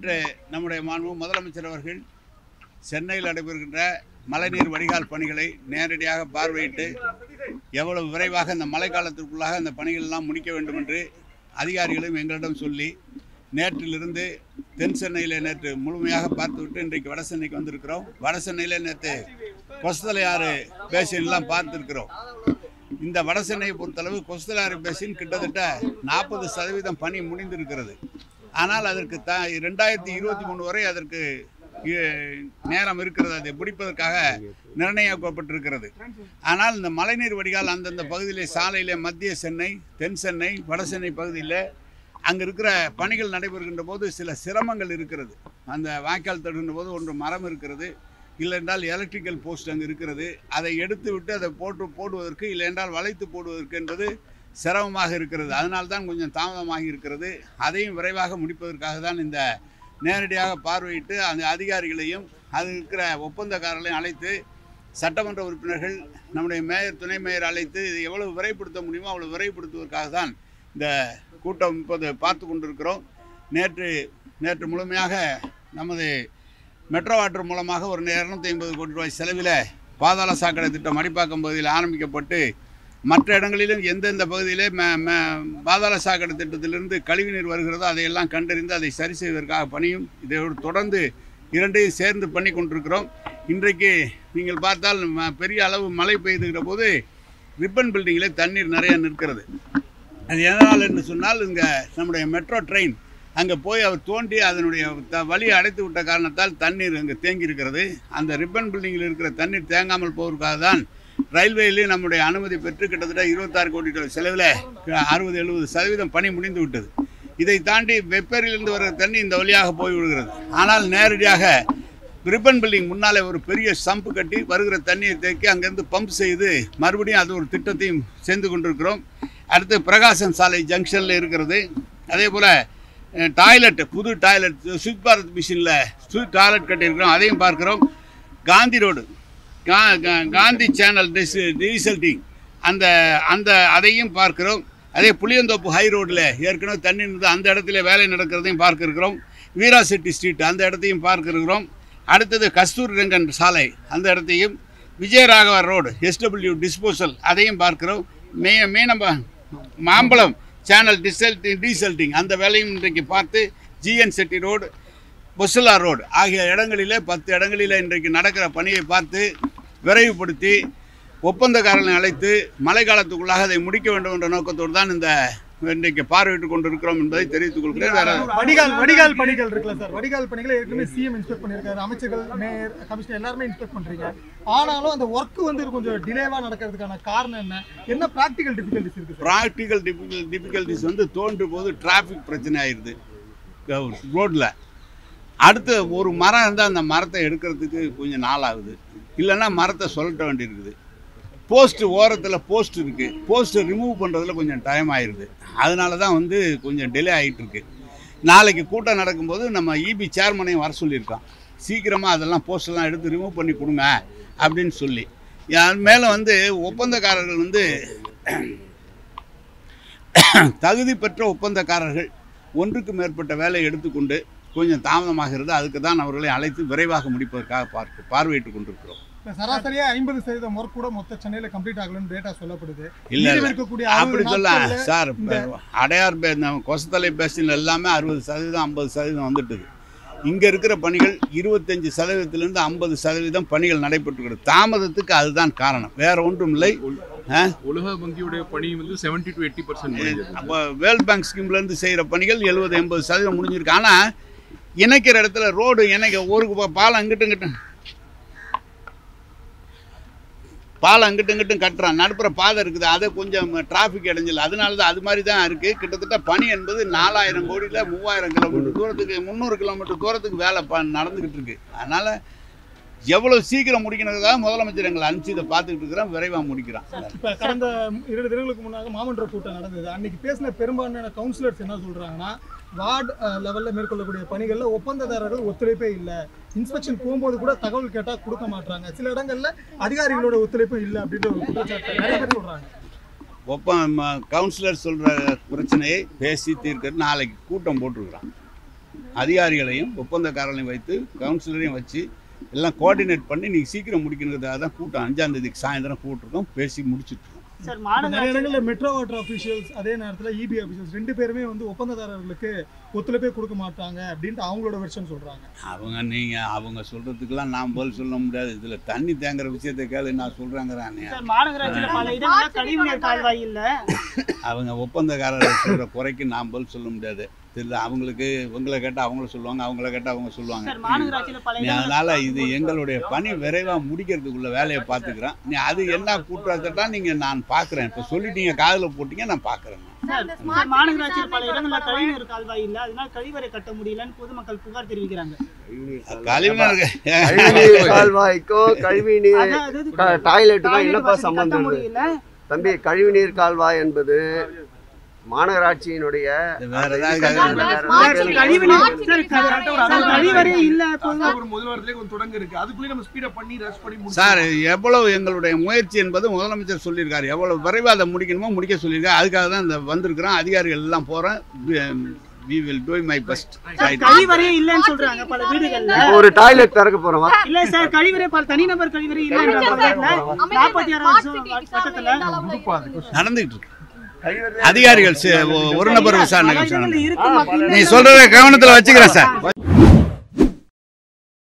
நேற்று நம்முடைய மாண்பு முதலமைச்சர் அவர்கள் சென்னையில் நடைபெறுகின்ற மழைநீர் வடிகால் பணிகளை நேரடியாக பார்வையிட்டு எவ்வளவு விரைவாக இந்த மழைக்காலத்திற்குள்ளாக அந்த பணிகள் எல்லாம் முடிக்க வேண்டும் என்று அதிகாரிகளும் எங்களிடம் சொல்லி நேற்றிலிருந்து தென் சென்னையில் நேற்று முழுமையாக பார்த்துவிட்டு இன்றைக்கு வட சென்னைக்கு வந்திருக்கிறோம் வட சென்னையில் நேற்று கொசதலையாறு பேசின்லாம் பார்த்துருக்கிறோம் இந்த வட சென்னையை பொறுத்தளவு கொஸ்தலாறு பேசின் கிட்டத்தட்ட நாற்பது சதவீதம் பணி முடிந்திருக்கிறது ஆனால் அதற்கு த ரெண்டாயிரத்தி இருபத்தி மூணு வரை அதற்கு இ- நேரம் இருக்கிறது அதை முடிப்பதற்காக நிர்ணயிக்கப்பட்டிருக்கிறது ஆனால் இந்த மழைநீர் வடிகால் அந்தந்த பகுதியிலே சாலையிலே மத்திய சென்னை தென் சென்னை வட சென்னை பகுதியில் அங்கே இருக்கிற பணிகள் நடைபெறுகின்ற போது சில சிரமங்கள் இருக்கிறது அந்த வாய்க்கால் தடுகின்ற போது ஒன்று மரம் இருக்கிறது இல்லை என்றால் எலக்ட்ரிக்கல் போஸ்ட் அங்கே இருக்கிறது அதை எடுத்து விட்டு அதை போட்டு போடுவதற்கு இல்லை என்றால் வளைத்து போடுவதற்கு என்பது சிரமமாக இருக்கிறது அதனால தான் கொஞ்சம் தாமதமாகி இருக்கிறது அதையும் விரைவாக முடிப்பதற்காக தான் இந்த நேரடியாக பார்வையிட்டு அந்த அதிகாரிகளையும் அது இருக்கிற ஒப்பந்தக்காரர்களையும் அழைத்து சட்டமன்ற உறுப்பினர்கள் நம்முடைய மேயர் துணை மேயர் அழைத்து இதை எவ்வளவு விரைப்படுத்த முடியுமோ அவ்வளவு விரைப்படுத்துவதற்காக தான் இந்த கூட்டம் இப்போது பார்த்து கொண்டிருக்கிறோம் நேற்று நேற்று முழுமையாக நமது மெட்ரோ வாட்டர் மூலமாக ஒரு இரநூத்தி ஐம்பது கோடி ரூபாய் செலவில் பாதாள சாக்கடை திட்டம் மடிப்பாக்கம் பகுதியில் ஆரம்பிக்கப்பட்டு மற்ற இடங்களிலும் எந்தெந்த பகுதியிலே ம- ம- பாதாள சாக்கடை திட்டத்திலிருந்து கழிவுநீர் வருகிறதோ அதையெல்லாம் கண்டறிந்து அதை சரி செய்வதற்காக பணியும் இதோடு தொடர்ந்து இரண்டையும் சேர்ந்து பண்ணி கொண்டிருக்கிறோம் இன்றைக்கு நீங்கள் பார்த்தால் ம- பெரிய அளவு மழை பெய்துகிற போது ரிப்பன் பில்டிங்கில் தண்ணீர் நிறைய நிற்கிறது அது எதனால் என்று சொன்னால் இங்கே நம்முடைய மெட்ரோ ட்ரெயின் அங்கே போய் அவர் தோண்டி அதனுடைய த வழியை அடைத்து விட்ட காரணத்தால் தண்ணீர் அங்கே தேங்கி இருக்கிறது அந்த ரிப்பன் பில்டிங்கில் இருக்கிற தண்ணீர் தேங்காமல் போவதற்காக தான் ரயில்வேயிலே நம்முடைய அனுமதி பெற்று கிட்டத்தட்ட இருபத்தாறு கோடி ரூபாய் செலவில் அறுபது எழுபது சதவீதம் பணி முடிந்து விட்டது இதை தாண்டி வெப்பேரியிலிருந்து வர தண்ணி இந்த வழியாக போய் விடுகிறது ஆனால் நேரடியாக ரிப்பன் பில்டிங் முன்னாலே ஒரு பெரிய சம்பு கட்டி வருகிற தண்ணியை தேக்கி அங்கேருந்து பம்ப் செய்து மறுபடியும் அது ஒரு திட்டத்தையும் சேர்ந்து கொண்டிருக்கிறோம் அடுத்து பிரகாசம் சாலை ஜங்ஷனில் இருக்கிறது அதே போல் டாய்லெட் புது டாய்லெட் சுவித் பாரத் மிஷினில் சுவித் டாய்லெட் கட்டியிருக்கிறோம் அதையும் பார்க்கிறோம் காந்தி ரோடு கா கா- காந்தி சேனல் டிஸ் டீசல்டிங் அந்த அந்த அதையும் பார்க்கிறோம் அதே புளியந்தோப்பு ஹை ரோட்டில் ஏற்கனவே தண்ணி இருந்தது அந்த இடத்துல வேலை நடக்கிறதையும் பார்க்க இருக்கிறோம் வீராசெட்டி ஸ்ட்ரீட் அந்த இடத்தையும் பார்க்க இருக்கிறோம் அடுத்தது கஸ்தூரி ரங்கன் சாலை அந்த இடத்தையும் விஜயராகவ ரோடு எஸ்டபிள்யூ டிஸ்போசல் அதையும் பார்க்கிறோம் மே மீனம்ப மாம்பழம் சேனல் டிசல்டிங் டீசல்டிங் அந்த வேலையும் இன்றைக்கு பார்த்து ஜிஎன் செட்டி ரோடு பொசலா ரோடு ஆகிய இடங்களிலே பத்து இடங்களிலே இன்றைக்கு நடக்கிற பணியை பார்த்து விரைவுபடுத்தி ஒப்பந்தக்காரர்களை அழைத்து மழை காலத்துக்குள்ளாக அதை முடிக்க வேண்டும் என்ற நோக்கத்தோடு தான் இந்த இன்றைக்கு பார்வையிட்டுக் கொண்டிருக்கிறோம் என்பதை தெரிவித்துக் கொள்கிறேன் வேற வடிகால் வடிகால் பணிகள் இருக்குல்ல சார் வடிகால் பணிகளை ஏற்கனவே சிஎம் இன்ஸ்பெக்ட் பண்ணியிருக்காரு அமைச்சர்கள் மேயர் கமிஷனர் எல்லாருமே இன்ஸ்பெக்ட் பண்றீங்க ஆனாலும் அந்த ஒர்க் வந்து கொஞ்சம் டிலேவா நடக்கிறதுக்கான காரணம் என்ன என்ன பிராக்டிகல் டிஃபிகல்டிஸ் இருக்கு சார் ப்ராக்டிக்கல் டிஃபிகல் டிஃபிகல்ட்டிஸ் வந்து தோன்றும் போது டிராஃபிக் பிரச்சனை ஆயிடுது ரோட்டில் அடுத்து ஒரு மரம் இருந்தால் அந்த மரத்தை எடுக்கிறதுக்கு கொஞ்சம் நாள் ஆகுது இல்லைன்னா மரத்தை சொல்லட்ட வேண்டியிருக்குது போஸ்ட் ஓரத்தில் போஸ்ட் இருக்குது போஸ்ட்டை ரிமூவ் பண்ணுறதுல கொஞ்சம் டைம் ஆயிடுது அதனால தான் வந்து கொஞ்சம் டிலே ஆகிட்டு இருக்கு நாளைக்கு கூட்டம் நடக்கும்போது நம்ம இபி சேர்மனையும் வர சொல்லியிருக்கோம் சீக்கிரமாக அதெல்லாம் போஸ்டெல்லாம் எடுத்து ரிமூவ் பண்ணி கொடுங்க அப்படின்னு சொல்லி அது மேலே வந்து ஒப்பந்தக்காரர்கள் வந்து தகுதி பெற்ற ஒப்பந்தக்காரர்கள் ஒன்றுக்கு மேற்பட்ட வேலையை எடுத்துக்கொண்டு கொஞ்சம் தாமதமாகிறது அதுக்கு தான் அவர்களை அழைத்து விரைவாக முடிப்பதற்காக பார்க்க பார்வையிட்டுக் கொண்டிருக்கிறோம் இப்ப சராசரியா ஐம்பது சதவீதம் ஒர்க் கூட மொத்த சென்னையில கம்ப்ளீட் ஆகலன்னு டேட்டா சொல்லப்படுது இல்ல, மீதம் இல்ல. இருக்கக்கூடிய அப்படி 60 சொல்ல நாட்கள்ல சார் இந்த- இப்ப அடையார் பே இந்த கொசத்தலை பேசின் எல்லாமே அறுபது சதவீதம் ஐம்பது சதவீதம் வந்துட்டுது இங்கே இருக்கிற பணிகள் இருபத்தஞ்சு சதவீதத்திலிருந்து ஐம்பது சதவீதம் பணிகள் நடைபெற்றுகிறது தாமதத்துக்கு அதுதான் காரணம் வேற ஒன்றும் இல்லை ஆ? உலக வங்கியுடைய பணி வந்து 70 டு எயிட்டி பர்சன்ட் அப்போ வேர்ல்ட் பேங்க் ஸ்கீம்லேருந்து செய்கிற பணிகள் எழுபது எண்பது சதவீதம் முடிஞ்சிருக்கு ஆனால் இணைக்கிற இடத்துல ரோடு இணைக்க ஒரு பா- பாலம் அங்கிட்டும் இங்கிட்டும் பாலம் அங்கிட்டும் இங்கிட்டும் கட்டுறான் நடுப்புற பாதை இருக்குது அதை கொஞ்சம் டிராஃபிக் இடைஞ்சல் அதனால தான் அது மாதிரி தான் இருக்குது கிட்டத்தட்ட பணி என்பது நாலாயிரம் கோடியில் மூவாயிரம் கிலோமீட்டர் தூரத்துக்கு முந்நூறு கிலோமீட்டர் தூரத்துக்கு வேலை ப நடந்துக்கிட்டு இருக்கு அதனால் எவ்வளோ சீக்கிரம் முடிக்கணுங்கிறதா முதலமைச்சர் எங்களை அனுப்பிச்சு இதை பார்த்துக்கிட்டு இருக்கிறோம் விரைவாக முடிக்கிறான் இப்ப கடந்த இரண்டு தினங்களுக்கு முன்னாக மாமன்ற கூட்டம் நடந்தது அன்னைக்கு பேசின பெரும்பான்மையான கவுன்சிலர்ஸ் என்ன சொல்றாங்கன்னா வார்டு லெவல்ல மேற்கொள்ளக்கூடிய பணிகள்ல ஒப்பந்ததாரர்கள் ஒத்துழைப்பே இல்லை இன்ஸ்பெக்ஷன் போகும்போது கூட தகவல் கேட்டா கொடுக்க மாட்டாங்க சில இடங்கள்ல அதிகாரிகளோட ஒத்துழைப்பு இல்லை அப்படின்ற ஒரு குற்றச்சாட்டு நிறைய பேர் சொல்றாங்க ஒப்ப கவுன்சிலர் சொல்கிற பிரச்சனையை பேசி தீர்க்க நாளைக்கு கூட்டம் போட்டிருக்கிறான் அதிகாரிகளையும் ஒப்பந்தக்காரர்களையும் வைத்து கவுன்சிலரையும் வச்சு எல்லாம் கோஆர்டினேட் பண்ணி நீங்கள் சீக்கிரம் முடிக்கணுங்கிறதுக்காக தான் கூட்டம் அஞ்சாம் தேதிக்கு சாயந்தரம் கூட்டிருக்கோம் பேசி முடிச்சுட்ருக்கோம் சார் இப்ப நிறைய மாநகராட்சி இடங்களில் மெட்ரோ வாட்டர் அஃபிஷியல்ஸ் அதே நேரத்தில் இபி அஃபிஷியல்ஸ் ரெண்டு பேருமே வந்து ஒப்பந்ததாரர்களுக்கு ஒத்துழைப்பே கொடுக்க மாட்டாங்க அப்படின்ட்டு அவங்களோட வெர்ஷன் சொல்றாங்க அவங்க நீங்கள் அவங்க சொல்கிறதுக்கெல்லாம் நான் பதில் சொல்ல முடியாது இதில் தண்ணி தேங்குற விஷயத்தை கேளு நான் சொல்கிறேங்கிறானே சார் மாநகராட்சியில பல இடங்கள்ல கழிவுநீர் கால்வாய் இல்ல அவங்க ஒப்பந்தக்காரர் சொல்கிற குறைக்கு நான் பதில் சொல்ல முடியாது தெரியல அவங்களுக்கு இவங்களை கேட்டால் அவங்கள சொல்லுவாங்க அவங்கள கேட்டால் அவங்க சொல்லுவாங்க சார் மாநகராட்சியில பல நீ இடங்கள்ல அதனால இது எங்களுடைய பணி விரைவா முடிக்கிறதுக்குள்ள வேலையை பார்த்துக்கிறேன் நீ அது என்ன கூட்டுறதா நீங்க நான் பார்க்குறேன் இப்போ சொல்லிட்டீங்க காதுல போட்டீங்க நான் பார்க்குறேன் சார் சார், மாநகராட்சியில பல இடங்கள்ல கழிவுநீர் கால்வாய் இல்ல அதனால கழிவறை கட்ட முடியலன்னு பொதுமக்கள் புகார் தெரிவிக்கிறாங்க கழிவுநீர் கழிவுநீர் கால்வாய்க்கும் கழிவுநீர் அதாவது ட- டாய்லெட்டுக்கும் டாய்லெட் என்னப்பா வசதி கட்ட சம்பந்தம் இருக்கு? முடியல தம்பி கழிவுநீர் கால்வாய் என்பது மாநகராட்சியினுடைய வேற ஏதாவது வேற கேக்குறீங்களா? ஏதாவது சார், கழிவுநீர் சார், க- சார், கழிவறை இல்ல பொதுவா- ஒரு முதல் வாரத்திலே கொஞ்சம் தொடங்க இருக்கு அதுக்குள்ளே நம்ம ஸ்பீடப் பண்ணி ரஷ் பண்ணி முடிச்சு சார் எவ்வளவு எங்களுடைய முயற்சி என்பது முதலமைச்சர் சொல்லியிருக்காரு எவ்வளவு விரைவாக அதை முடிக்கணுமோ முடிக்க சொல்லியிருக்காரு அதுக்காக தான் இந்த வந்திருக்கிறோம் அதிகாரிகள் எல்லாம் போகிறோம் we will do my best sir, கழிவறையே இல்லன்னு சொல்றாங்க பல வீடுகள்ல இப்போ ஒரு டாய்லெட் திறக்க போறோம் இல்ல சார் கழிவறை பல தனிநபர் கழிவறை இல்லன்ற பக்கத்துல நாற்பத்தி ஆறாவது வட்டத்துல நடந்துகிட்டு இருக்கு அதிகாரிகள் சி- ஒரு நபர் விசாரணை பல இடங்கள்ல இருக்கு மக்கள் நீ சொல்றத கவனத்தில் வச்சுக்கிறேன் சார்